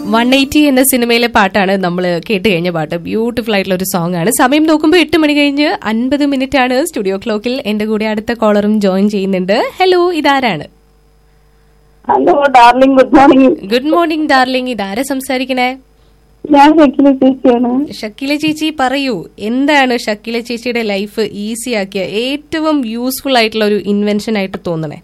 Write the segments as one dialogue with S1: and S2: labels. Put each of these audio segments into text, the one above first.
S1: One eighty എന്ന സിനിമയിലെ പാട്ടാണ് നമ്മൾ കേട്ട് കഴിഞ്ഞ പാട്ട് ബ്യൂട്ടിഫുൾ ആയിട്ടുള്ള ഒരു സോങ് ആണ് സമയം നോക്കുമ്പോൾ എട്ട് മണി കഴിഞ്ഞ് അൻപത് മിനിറ്റ് ആണ് സ്റ്റുഡിയോ ക്ലോക്കിൽ എന്റെ കൂടെ അടുത്ത കോളറും ജോയിൻ ചെയ്യുന്നുണ്ട് ഹലോ ഇതാരാണ്
S2: hello darling good morning
S1: good morning darling ഇതാരാ സംസാരിക്കണേ
S2: ഞാൻ ഷക്കില ചേച്ചിയാണ്
S1: ഷക്കീല ചേച്ചി പറയൂ എന്താണ് ഷക്കീല ചേച്ചിയുടെ ലൈഫ് ഈസി ആക്കിയ ഏറ്റവും യൂസ്ഫുൾ ആയിട്ടുള്ള ഒരു ഇൻവെൻഷൻ ആയിട്ട് തോന്നണേ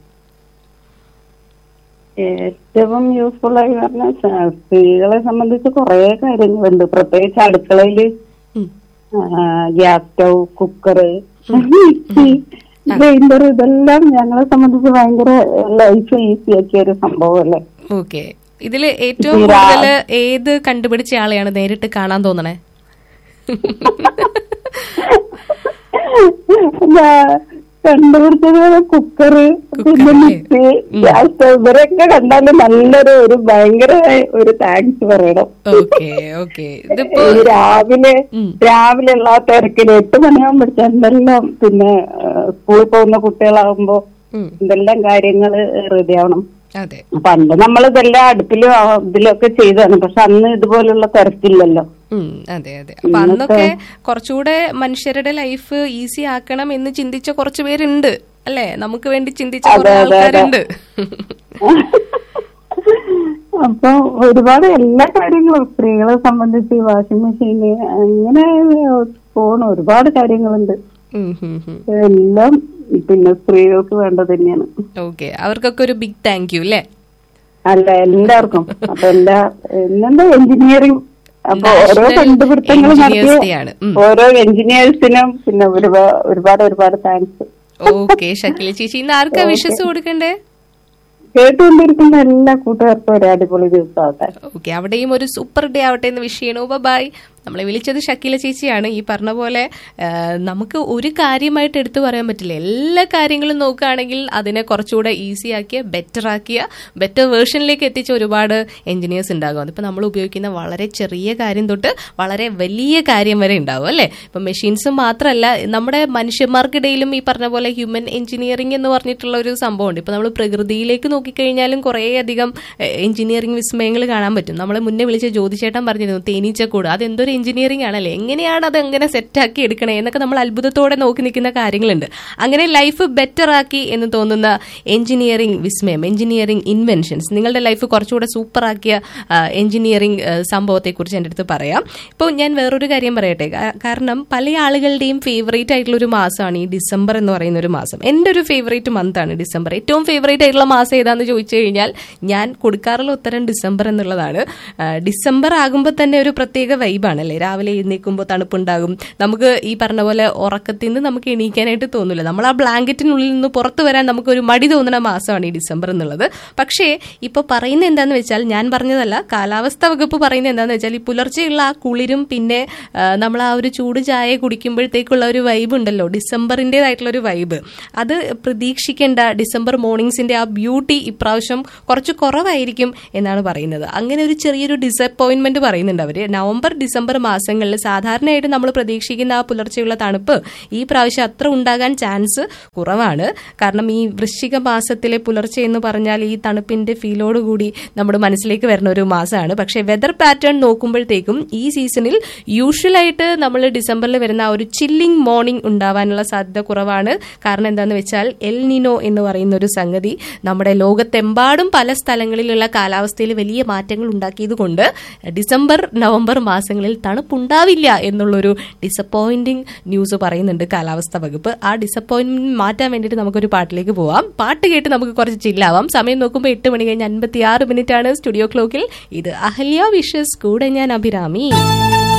S2: ഏറ്റവും യൂസ്ഫുൾ ആയി പറഞ്ഞാൽ സ്ത്രീകളെ സംബന്ധിച്ച് കുറെ കാര്യങ്ങളുണ്ട് പ്രത്യേകിച്ച് അടുക്കളയില്
S1: ഉം.
S2: Gas stove cooker mixie grinder ഇതെല്ലാം ഞങ്ങളെ സംബന്ധിച്ച് ഭയങ്കര ലൈഫ് ഈസി ആക്കിയ ഒരു സംഭവമല്ലേ
S1: ഓക്കെ ഇതില് ഏറ്റവും കൂടുതൽ ഏത് കണ്ടുപിടിച്ച ആളെയാണ് നേരിട്ട് കാണാൻ തോന്നണേ
S2: ഞാൻ കണ്ടുപിടിച്ചത് കുക്കർ പിന്നെ മിക്സി ഗ്യാസ് സ്റ്റൗ ഇവരൊക്കെ കണ്ടാലും നല്ലൊരു ഒരു ഭയങ്കര ഒരു താങ്ക്സ് പറയണം
S1: ഓക്കെ ഓക്കെ ഇതിപ്പോ
S2: ഈ രാവിലെ
S1: ഉം.
S2: രാവിലെ ഉള്ള ആ തിരക്കില് എട്ട് മണിയാകുമ്പോഴത്തെ എന്തെല്ലാം പിന്നെ ആ, സ്കൂളിൽ പോകുന്ന കുട്ടികളാകുമ്പോ
S1: ഉം,
S2: എന്തെല്ലാം കാര്യങ്ങള് റെഡി ആവണം
S1: അതെ
S2: പണ്ട് നമ്മൾ ഇതെല്ലാം അടുപ്പിലും ആ, ഇതിലൊക്കെ ചെയ്തതാണ് പക്ഷെ അന്ന് ഇതുപോലുള്ള തിരക്കില്ലല്ലോ
S1: ഉം, അതെ അതെ അപ്പൊ അന്നൊക്കെ കുറച്ചുകൂടെ മനുഷ്യരുടെ ലൈഫ് ഈസി ആക്കണം എന്ന് ചിന്തിച്ച കുറച്ചു പേരുണ്ട് അല്ലെ നമുക്ക് വേണ്ടി ചിന്തിച്ച കുറെ ആൾക്കാരുണ്ട്
S2: അപ്പൊ ഒരുപാട് എല്ലാ കാര്യങ്ങളും സ്ത്രീകളെ സംബന്ധിച്ച് വാഷിംഗ് മെഷീന് അങ്ങനെ പോണ ഒരുപാട് കാര്യങ്ങളുണ്ട്
S1: ഉം, ഉം, ഉം.
S2: എല്ലാം പിന്നെ സ്ത്രീകൾക്ക് വേണ്ടത് തന്നെയാണ്
S1: ഓക്കെ അവർക്കൊക്കെ ഒരു ബിഗ് താങ്ക് യു അല്ലേ
S2: അല്ല എല്ലാവർക്കും അപ്പൊ എല്ലാ എന്നെന്താ എഞ്ചിനീയറിംഗ് അപ്പൊ ഓരോ
S1: National
S2: കണ്ടുപിടുത്തങ്ങളും
S1: Engineers
S2: നടത്തിയ
S1: Day ആണ്. ഉം.
S2: ഓരോ എഞ്ചിനീയേഴ്സിനും പിന്നെ ഒരുപാട് ഒരുപാട് ഒരുപാട് താങ്ക്സ്
S1: ഓക്കെ ഷക്കില ചേച്ചി ഇന്ന് ആർക്കാ വിശ്വസ് കൊടുക്കണ്ടേ
S2: കേട്ടുകൊണ്ടിരിക്കുന്ന എല്ലാ കൂട്ടുകാർക്കും ഒരു അടിപൊളി ദിവസമാവട്ടെ
S1: ഓക്കെ അവിടെയും ഒരു സൂപ്പർ ഡേ ആവട്ടെ എന്ന് വിഷ് ചെയ്യണു ബൈ നമ്മളെ വിളിച്ചത് ഷക്കീല ചേച്ചിയാണ് ഈ പറഞ്ഞ പോലെ ആ, നമുക്ക് ഒരു കാര്യമായിട്ട് എടുത്തു പറയാൻ പറ്റില്ല എല്ലാ കാര്യങ്ങളും നോക്കുകയാണെങ്കിൽ അതിനെ കുറച്ചുകൂടെ ഈസി ആക്കിയ ബെറ്റർ ആക്കിയ ബെറ്റർ വേർഷനിലേക്ക് എത്തിച്ച ഒരുപാട് എഞ്ചിനീയേഴ്സ് ഉണ്ടാകും അതിപ്പോൾ നമ്മൾ ഉപയോഗിക്കുന്ന വളരെ ചെറിയ കാര്യം തൊട്ട് വളരെ വലിയ കാര്യം വരെ ഉണ്ടാവും അല്ലേ ഇപ്പം മെഷീൻസ് മാത്രമല്ല നമ്മുടെ മനുഷ്യന്മാർക്കിടയിലും ഈ പറഞ്ഞ പോലെ ഹ്യൂമൻ എഞ്ചിനീയറിംഗ് എന്ന് പറഞ്ഞിട്ടുള്ള ഒരു സംഭവമുണ്ട് ഇപ്പൊ നമ്മൾ പ്രകൃതിയിലേക്ക് നോക്കിക്കഴിഞ്ഞാലും കുറേ അധികം എഞ്ചിനീയറിംഗ് വിസ്മയങ്ങൾ കാണാൻ പറ്റും നമ്മളെ മുന്നേ വിളിച്ച ജ്യോതിച്ചേട്ടൻ പറഞ്ഞിരുന്നു തേനീച്ചക്കൂട് അത് എന്തൊരു എഞ്ചിനീയറിംഗ് ആണല്ലേ എങ്ങനെയാണ് അത് എങ്ങനെ സെറ്റാക്കി എടുക്കണേ എന്നൊക്കെ നമ്മൾ അത്ഭുതത്തോടെ നോക്കി നിൽക്കുന്ന കാര്യങ്ങളുണ്ട് അങ്ങനെ ലൈഫ് ബെറ്റർ ആക്കി എന്ന് തോന്നുന്ന എഞ്ചിനീയറിംഗ് വിസ്മയം എഞ്ചിനീയറിംഗ് ഇൻവെൻഷൻസ് നിങ്ങളുടെ ലൈഫ് കുറച്ചുകൂടെ സൂപ്പർ ആക്കിയ എഞ്ചിനീയറിംഗ് സംഭവത്തെക്കുറിച്ച് എൻ്റെ അടുത്ത് പറയാം ഇപ്പോൾ ഞാൻ വേറൊരു കാര്യം പറയട്ടെ കാ- കാരണം പല ആളുകളുടെയും ഫേവറേറ്റ് ആയിട്ടുള്ള ഒരു മാസമാണ് ഈ ഡിസംബർ എന്ന് പറയുന്ന ഒരു മാസം എൻ്റെ ഒരു ഫേവറേറ്റ് മന്ത് ആണ് ഡിസംബർ ഏറ്റവും ഫേവറേറ്റ് ആയിട്ടുള്ള മാസം ഏതാന്ന് ചോദിച്ചു കഴിഞ്ഞാൽ ഞാൻ കൊടുക്കാറുള്ള ഉത്തരം ഡിസംബർ എന്നുള്ളതാണ് ആ, ഡിസംബർ ആകുമ്പോൾ തന്നെ ഒരു പ്രത്യേക വൈബാണ് അല്ലേ രാവിലെ എഴുന്നേൽക്കുമ്പോൾ തണുപ്പുണ്ടാകും നമുക്ക് ഈ പറഞ്ഞ പോലെ ഉറക്കത്തിൽ നിന്ന് നമുക്ക് എണീക്കാനായിട്ട് തോന്നില്ല നമ്മൾ ആ ബ്ലാങ്കറ്റിനുള്ളിൽ നിന്ന് പുറത്തു വരാൻ നമുക്ക് ഒരു മടി തോന്നുന്ന മാസമാണ് ഈ ഡിസംബർ എന്നുള്ളത് പക്ഷേ ഇപ്പോൾ പറയുന്നത് എന്താന്ന് വെച്ചാൽ ഞാൻ പറഞ്ഞതല്ല കാലാവസ്ഥ വകുപ്പ് പറയുന്നത് എന്താന്ന് വെച്ചാൽ ഈ പുലർച്ചെയുള്ള ആ കുളിരും പിന്നെ ആ, നമ്മൾ ആ ഒരു ചൂട് ചായ കുടിക്കുമ്പോഴത്തേക്കുള്ള ഒരു വൈബ് ഉണ്ടല്ലോ ഡിസംബറിൻ്റെതായിട്ടുള്ള ഒരു വൈബ് അത് പ്രതീക്ഷിക്കേണ്ട ഡിസംബർ മോർണിംഗ്സിന്റെ ആ ബ്യൂട്ടി ഇപ്രാവശ്യം കുറച്ച് കുറവായിരിക്കും എന്നാണ് പറയുന്നത് അങ്ങനെ ഒരു ചെറിയൊരു ഡിസപ്പോയിന്റ്മെന്റ് പറയുന്നുണ്ട് അവര് നവംബർ ഡിസംബർ മാസങ്ങളിൽ സാധാരണയായിട്ട് നമ്മൾ പ്രതീക്ഷിക്കുന്ന ആ പുലർച്ചെയുള്ള തണുപ്പ് ഈ പ്രാവശ്യം അത്ര ഉണ്ടാകാൻ ചാൻസ് കുറവാണ് കാരണം ഈ വൃശ്ചിക മാസത്തിലെ പുലർച്ചെ എന്ന് പറഞ്ഞാൽ ഈ തണുപ്പിന്റെ ഫീലോടുകൂടി നമ്മുടെ മനസ്സിലേക്ക് വരുന്ന ഒരു മാസമാണ് പക്ഷേ വെതർ പാറ്റേൺ നോക്കുമ്പോഴത്തേക്കും ഈ സീസണിൽ യൂഷ്വലായിട്ട് നമ്മൾ ഡിസംബറിൽ വരുന്ന ആ ഒരു ചില്ലിംഗ് മോർണിംഗ് ഉണ്ടാവാനുള്ള സാധ്യത കുറവാണ് കാരണം എന്താണെന്ന് വെച്ചാൽ എൽ നിനോ എന്ന് പറയുന്ന ഒരു സംഗതി നമ്മുടെ ലോകത്തെമ്പാടും പല സ്ഥലങ്ങളിലുള്ള കാലാവസ്ഥയിൽ വലിയ മാറ്റങ്ങൾ ഉണ്ടാക്കിയത് കൊണ്ട് ഡിസംബർ നവംബർ മാസങ്ങളിൽ തണുപ്പുണ്ടാവില്ല എന്നുള്ളൊരു ഡിസപ്പോയിന്റിംഗ് ന്യൂസ് പറയുന്നുണ്ട് കാലാവസ്ഥ വകുപ്പ് ആ ഡിസപ്പോയിന്റ്മെന്റ് മാറ്റാൻ വേണ്ടിയിട്ട് നമുക്കൊരു പാട്ടിലേക്ക് പോവാം പാട്ട് കേട്ട് നമുക്ക് കുറച്ച് ചില്ലാവാം സമയം നോക്കുമ്പോൾ എട്ട് മണി കഴിഞ്ഞ് അൻപത്തി ആറ് മിനിറ്റ് ആണ് സ്റ്റുഡിയോ ക്ലോക്കിൽ ഇത് അഹല്യ വിഷസ് കൂടെ ഞാൻ അഭിരാമി